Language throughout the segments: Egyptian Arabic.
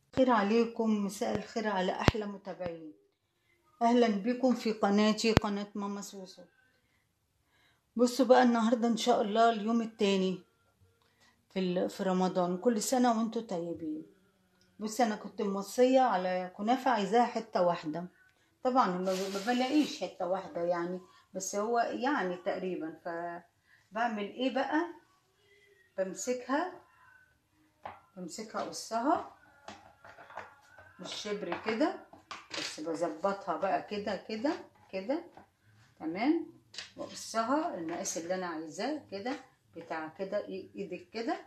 خير عليكم مساء الخير على احلى متابعين اهلا بكم في قناتي قناة ماما سوسو بصوا بقى النهاردة ان شاء الله اليوم التاني في, ال- في رمضان كل سنة وانتم طيبين بصي انا كنت موصية على كنافة عايزاها حتة واحدة طبعا ما ما بلاقيش حتة واحدة يعني بس هو يعني تقريبا فبعمل ايه بقى بمسكها بمسكها قصها بالشبر كده بس بظبطها بقى كده كده كده تمام واقصها المقاس اللي انا عايزاه كده بتاع كده إي- ايدك كده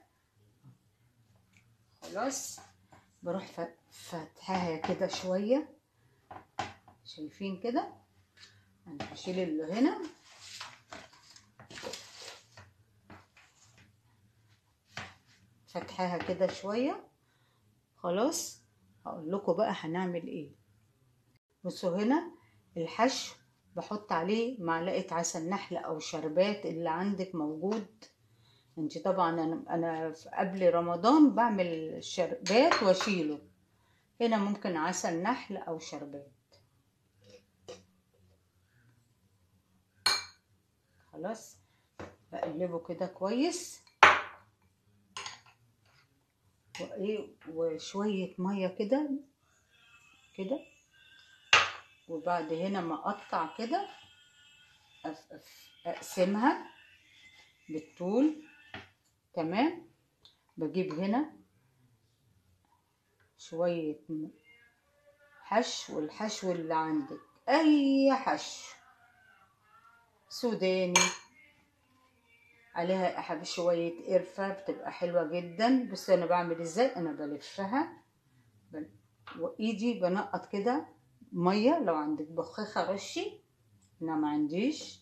خلاص بروح ف- فاتحاها كده شويه شايفين كده انا هشيل اللي هنا فتحاها كده شويه خلاص هقول لكم بقى هنعمل ايه بصوا هنا الحشو بحط عليه معلقه عسل نحل او شربات اللي عندك موجود انت طبعا انا انا في- قبل رمضان بعمل شربات واشيله هنا ممكن عسل نحل او شربات خلاص بقلبه كده كويس وايه وشويه ميه كده كده وبعد هنا ما اقطع كده أف- أف- اقسمها بالطول تمام بجيب هنا شوية م- حشو والحشو اللي عندك اي حشو سوداني عليها أحب شوية قرفة بتبقى حلوة جدا بص أنا بعمل إزاي أنا بلفها بل... وإيدي بنقط كده مية لو عندك بخاخة رشي أنا ما عنديش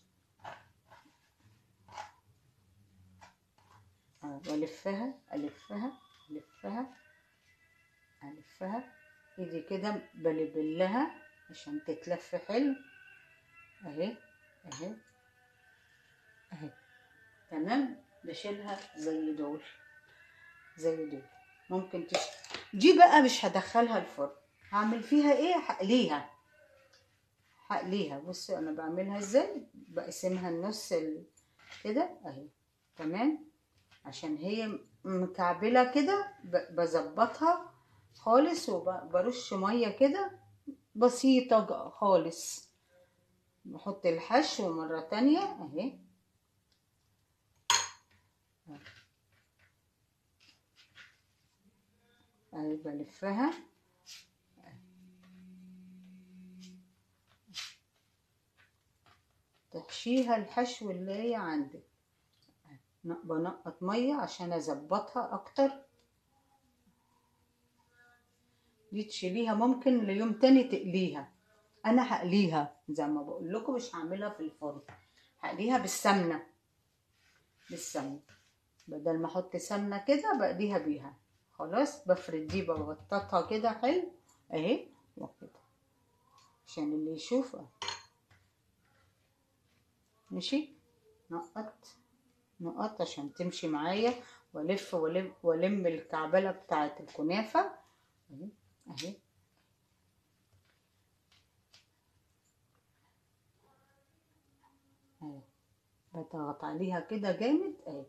آه، بلفها ألفها ألفها ألفها إيدي كده بلبلها عشان تتلف حلو أهي أهي أهي تمام بشيلها زي دول زي دول ممكن تش... دي بقى مش هدخلها الفرن هعمل فيها ايه هقليها هقليها بصوا انا بعملها ازاي بقسمها النص ال... كده اهي تمام عشان هي مكعبلة كده ب- بظبطها خالص وبرش مية كده بسيطة ج- خالص بحط الحشو مرة تانية اهي اهي بلفها تحشيها الحشو اللي هي عندك ن- بنقط مية عشان اظبطها اكتر دي تشيليها ممكن ليوم تاني تقليها انا هقليها زي ما بقول لكم مش هعملها في الفرن هقليها بالسمنة بالسمنة بدل ما احط سمنة كده بقليها بيها خلاص بفرد دي ببططها كده حلو اهي وكده عشان اللي يشوف أهي. ماشي نقط نقط عشان تمشي معايا والف والم والم الكعبله بتاعه الكنافه اهي اهي اهي بضغط عليها كده جامد اهي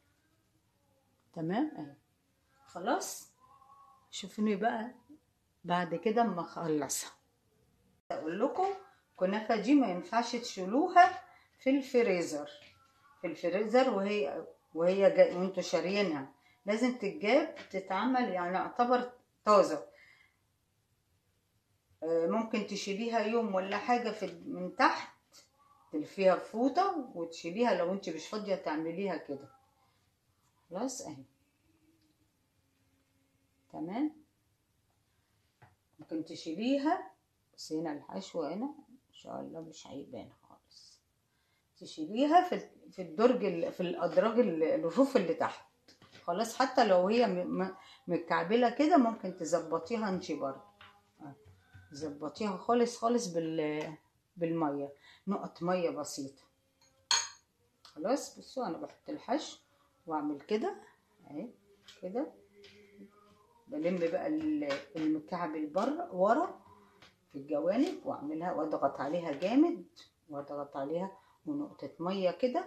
تمام اهي خلاص شوفوني بقى بعد كده اما اخلصها اقول لكم الكنافه دي ما ينفعش تشيلوها في الفريزر في الفريزر وهي وهي جاي وانتوا شاريينها لازم تتجاب تتعمل يعني اعتبر طازه آه، ممكن تشيليها يوم ولا حاجه في من تحت تلفيها في فوطه وتشيليها لو انت مش فاضيه تعمليها كده خلاص اهي تمام ممكن تشيليها بس هنا الحشو هنا ان شاء الله مش هيبان خالص تشيليها في في الدرج ال- في الادراج ال- الرفوف اللي تحت خلاص حتى لو هي م- م- متكعبله كده ممكن تظبطيها انت برضه آه، تظبطيها خالص خالص بال بالميه نقط ميه بسيطه خلاص بصوا انا بحط الحشو واعمل كده اهي كده بلم بقى ال- المكعب البر ورا في الجوانب واعملها واضغط عليها جامد واضغط عليها ونقطة مية كده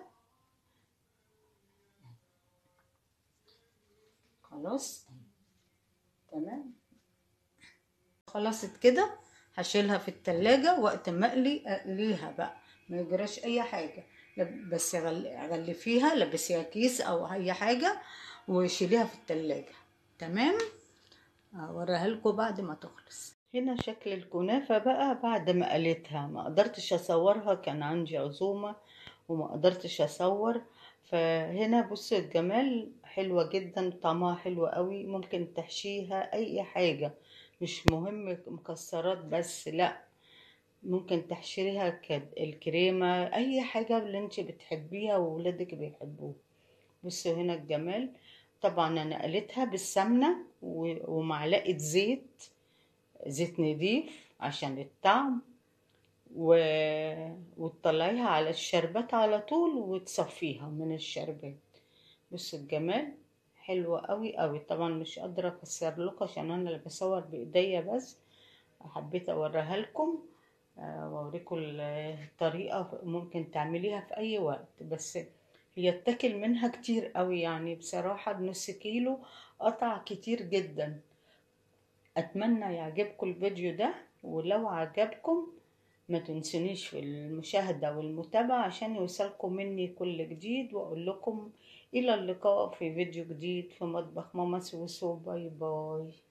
خلاص تمام خلصت كده هشيلها في التلاجة وقت ما اقلي اقليها بقى ما يجراش اي حاجة لب- بس غل- غلفيها لبسيها كيس او اي حاجة وشيليها في التلاجة تمام اوريها لكم بعد ما تخلص هنا شكل الكنافة بقى بعد ما قليتها ما قدرتش اصورها كان عندي عزومة وما قدرتش اصور فهنا بصوا الجمال حلوة جدا طعمها حلو قوي ممكن تحشيها اي حاجة مش مهم مكسرات بس لا ممكن تحشيها ك- الكريمة اي حاجة اللي انت بتحبيها وولادك بيحبوها بصوا هنا الجمال طبعا انا قليتها بالسمنة و- ومعلقة زيت زيت نضيف عشان الطعم و... وتطلعيها على الشربات على طول وتصفيها من الشربات بصوا الجمال حلوة قوي قوي طبعا مش قادرة اكسر لكم عشان انا اللي بصور بايديا بس حبيت اوريها لكم آه، واوريكم ال- الطريقة ممكن تعمليها في اي وقت بس هي اتاكل منها كتير قوي يعني بصراحة بنص كيلو قطع كتير جدا اتمنى يعجبكم الفيديو ده ولو عجبكم ما تنسونيش في المشاهدة والمتابعة عشان يوصلكم مني كل جديد واقول لكم الى اللقاء في فيديو جديد في مطبخ ماما سوسو باي باي